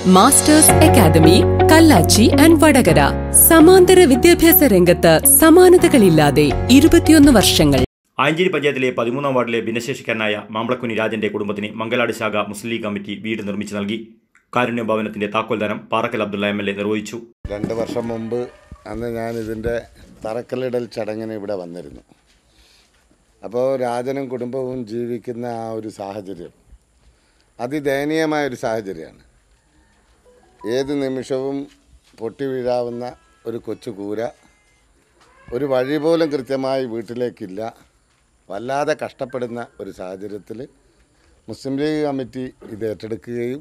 masters academy Kallachi and Vadakara സമാന്തര വിദ്യാഭ്യാസ രംഗത്ത് സമാനതകളില്ലാതെ ഇരുപത്തിയൊന്ന് വർഷങ്ങൾ ആഞ്ചേരി പഞ്ചായത്തിലെ പതിമൂന്നാം വാർഡിലെ ഭിന്നശേഷിക്കാരനായ മാമ്പളക്കുനി രാജന്റെ കുടുംബത്തിന് മംഗലാട് ശാഖ മുസ്ലിം ലീഗ് കമ്മിറ്റി വീട് നിർമ്മിച്ചു നൽകി കാരുണ്യ ഭവനത്തിന്റെ താക്കോൽദാനം Parakkal Abdulla M L A നിർവഹിച്ചു രണ്ട് വർഷം മുമ്പ് അന്ന് ഞാൻ ഇതിൻ്റെ തറക്കല്ലിടൽ ചടങ്ങിന് ഇവിടെ വന്നിരുന്നു അപ്പോൾ രാജനും കുടുംബവും ജീവിക്കുന്ന ആ ഒരു സാഹചര്യം അതിദയനീയമായ ഒരു സാഹചര്യമാണ് ഏത് നിമിഷവും പൊട്ടി വീഴാവുന്ന ഒരു കൊച്ചു കൂര ഒരു വഴി പോലും കൃത്യമായി വീട്ടിലേക്കില്ല വല്ലാതെ കഷ്ടപ്പെടുന്ന ഒരു സാഹചര്യത്തിൽ മുസ്ലിം ലീഗ് കമ്മിറ്റി ഇത് ഏറ്റെടുക്കുകയും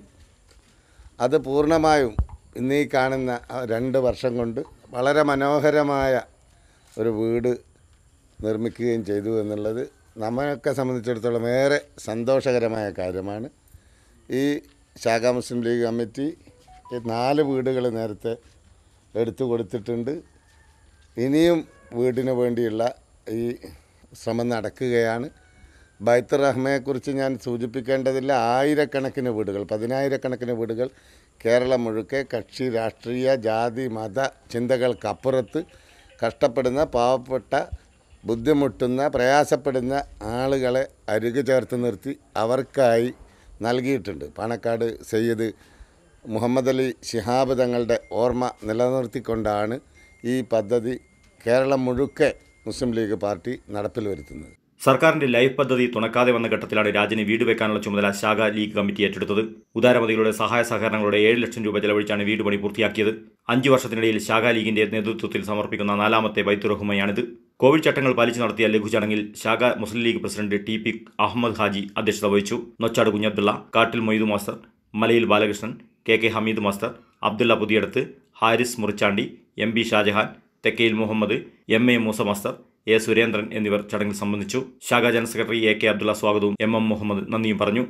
അത് പൂർണ്ണമായും ഇന്ന് ഈ കാണുന്ന ആ രണ്ട് വർഷം കൊണ്ട് വളരെ മനോഹരമായ ഒരു വീട് നിർമ്മിക്കുകയും ചെയ്തു എന്നുള്ളത് നമ്മളൊക്കെ സംബന്ധിച്ചിടത്തോളം ഏറെ സന്തോഷകരമായ കാര്യമാണ് ഈ ശാഖ മുസ്ലിം ലീഗ് കമ്മിറ്റി ഈ നാല് വീടുകൾ നേരത്തെ എടുത്തു കൊടുത്തിട്ടുണ്ട് ഇനിയും വീടിന് വേണ്ടിയുള്ള ഈ ശ്രമം നടക്കുകയാണ് ബൈത്ത് റഹ്മയെക്കുറിച്ച് ഞാൻ സൂചിപ്പിക്കേണ്ടതില്ല ആയിരക്കണക്കിന് വീടുകൾ പതിനായിരക്കണക്കിന് വീടുകൾ കേരളം മുഴുക്കെ കക്ഷി രാഷ്ട്രീയ ജാതി മത ചിന്തകൾക്കപ്പുറത്ത് കഷ്ടപ്പെടുന്ന പാവപ്പെട്ട ബുദ്ധിമുട്ടുന്ന പ്രയാസപ്പെടുന്ന ആളുകളെ അരുകു ചേർത്ത് നിർത്തി അവർക്കായി നൽകിയിട്ടുണ്ട് പാണക്കാട് സയ്യിദ് മുഹമ്മദ് അലി ശിഹാബ് തങ്ങളുടെ ഓർമ്മ നിലനിർത്തിക്കൊണ്ടാണ് ഈ പദ്ധതി കേരളം മുഴുക്കെ മുസ്ലിം ലീഗ് പാർട്ടി നടപ്പിൽ വരുത്തുന്നത് സർക്കാരിന്റെ ലൈഫ് പദ്ധതി തുണക്കാതെ വന്ന ഘട്ടത്തിലാണ് രാജന് വീട് വെക്കാനുള്ള ചുമതല ശാഖ ലീഗ് കമ്മിറ്റി ഏറ്റെടുത്തത് ഉദാരമതികളുടെ സഹായ സഹകരണങ്ങളുടെ ഏഴ് ലക്ഷം രൂപ ചെലവഴിച്ചാണ് വീട് പണി പൂർത്തിയാക്കിയത് അഞ്ചു വർഷത്തിനിടയിൽ ശാഖ ലീഗിന്റെ നേതൃത്വത്തിൽ സമർപ്പിക്കുന്ന നാലാമത്തെ ബൈത്തുറഹുമയാണിത് കോവിഡ് ചട്ടങ്ങൾ പാലിച്ചു നടത്തിയ ലഘുചടങ്ങിൽ ശാഖ Muslim League president T P Ahammed Haji അധ്യക്ഷത വഹിച്ചു Nochad Kunhabdulla Kattil Moidu master Malayil Balakrishnan K K Hameed master Abdulla Puthiyedath Haris Murichandi M B Shajahan Thekkayil Muhammad M A Moosa master A Surendran എന്നിവർ ചടങ്ങിൽ സംബന്ധിച്ചു ശാഖാ general secretary A K Abdulla സ്വാഗതവും എം എം മുഹമ്മദ് നന്ദിയും പറഞ്ഞു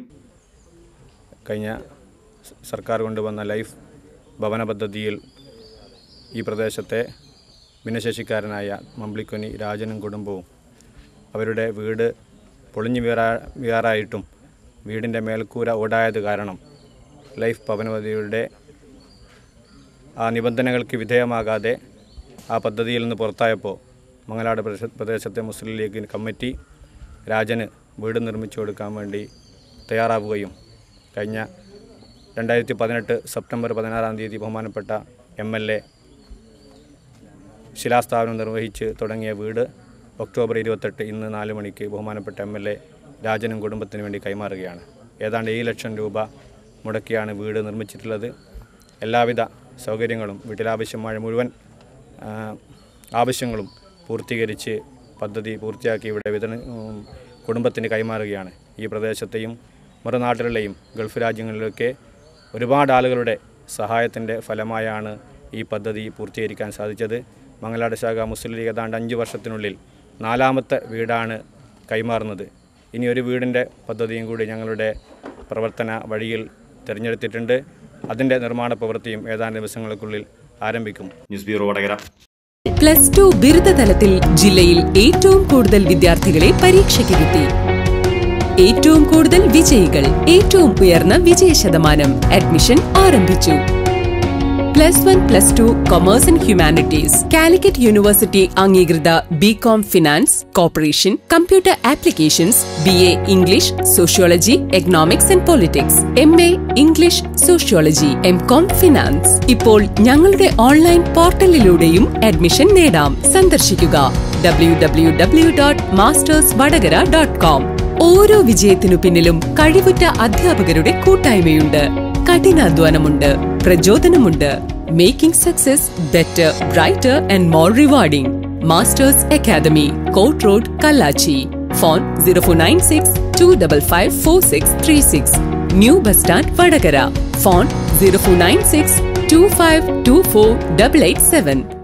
കഴിഞ്ഞ സ- സർക്കാർ കൊണ്ടുവന്ന ലൈഫ് ഭവന പദ്ധതിയിൽ ഈ പ്രദേശത്തെ ഭിന്നശേഷിക്കാരനായ മമ്പിളിക്കൊനി രാജനും കുടുംബവും അവരുടെ വീട് പൊളിഞ്ഞു വീറാ വീറായിട്ടും വീടിൻ്റെ മേൽക്കൂര ഓടായത് കാരണം ലൈഫ് ഭവന പദ്ധതിയുടെ ആ നിബന്ധനകൾക്ക് വിധേയമാകാതെ ആ പദ്ധതിയിൽ നിന്ന് പുറത്തായപ്പോൾ മംഗലാട് പ്രദേശ- പ്രദേശത്തെ മുസ്ലിം ലീഗ് കമ്മിറ്റി രാജന് വീട് നിർമ്മിച്ചു കൊടുക്കാൻ വേണ്ടി തയ്യാറാവുകയും കഴിഞ്ഞ രണ്ടായിരത്തി പതിനെട്ട് സെപ്റ്റംബർ പതിനാറാം തീയതി ബഹുമാനപ്പെട്ട എം എൽ എ ശിലാസ്ഥാപനം നിർവഹിച്ച് തുടങ്ങിയ വീട് ഒക്ടോബർ ഇരുപത്തെട്ട് ഇന്ന് നാല് മണിക്ക് ബഹുമാനപ്പെട്ട എം എൽ എ രാജനും കുടുംബത്തിന് വേണ്ടി കൈമാറുകയാണ് ഏതാണ്ട് ഏഴ് ലക്ഷം രൂപ മുടക്കിയാണ് വീട് നിർമ്മിച്ചിട്ടുള്ളത് എല്ലാവിധ സൗകര്യങ്ങളും വീട്ടിലാവശ്യമായ മുഴുവൻ ആ, ആവശ്യങ്ങളും പൂർത്തീകരിച്ച് പദ്ധതി പൂർത്തിയാക്കി ഇവിടെ വിതരണ ഉം, കുടുംബത്തിന് കൈമാറുകയാണ് ഈ പ്രദേശത്തെയും മറുനാട്ടിലെയും ഗൾഫ് രാജ്യങ്ങളിലൊക്കെ ഒരുപാട് ആളുകളുടെ സഹായത്തിൻ്റെ ഫലമായാണ് ഈ പദ്ധതി പൂർത്തീകരിക്കാൻ സാധിച്ചത് മംഗലാട് ശാഖ മുസ്ലിം ലീഗ് ഏതാണ്ട് അഞ്ച് വർഷത്തിനുള്ളിൽ നാലാമത്തെ വീടാണ് കൈമാറുന്നത് ഇനി ഒരു വീടിൻ്റെ പദ്ധതിയും കൂടി ഞങ്ങളുടെ പ്രവർത്തന വഴിയിൽ തിരഞ്ഞെടുത്തിട്ടുണ്ട് അതിൻ്റെ നിർമ്മാണ പ്രവൃത്തിയും ഏതാനും ദിവസങ്ങൾക്കുള്ളിൽ ആരംഭിക്കും news bureau Vadakara plus two ബിരുദതലത്തിൽ ജില്ലയിൽ ഏറ്റവും കൂടുതൽ വിദ്യാർത്ഥികളെ പരീക്ഷയ്ക്ക് കിട്ടി ഏറ്റവും കൂടുതൽ വിജയികൾ ഏറ്റവും ഉയർന്ന വിജയ ശതമാനം അഡ്മിഷൻ ആരംഭിച്ചു plus one plus two commerce and humanities Calicut university അംഗീകൃത B com finance corporation computer applications B A English sociology economics and politics M A English sociology M com finance ഇപ്പോൾ ഞങ്ങളുടെ ഓൺലൈൻ പോർട്ടലിലൂടെയും admission നേടാം സന്ദർശിക്കുക W W W dot masters Vadakara dot com ഓരോ വിജയത്തിനു പിന്നിലും കഴിവുറ്റ അധ്യാപകരുടെ കൂട്ടായ്മയുണ്ട് കഠിനാധ്വാനമുണ്ട് പ്രചോദനമുണ്ട് making success better brighter and more rewarding masters academy court road Kallachi phone zero four nine six two double five four six three six new bus stand Vadakara phone zero four nine six two five two four double eight seven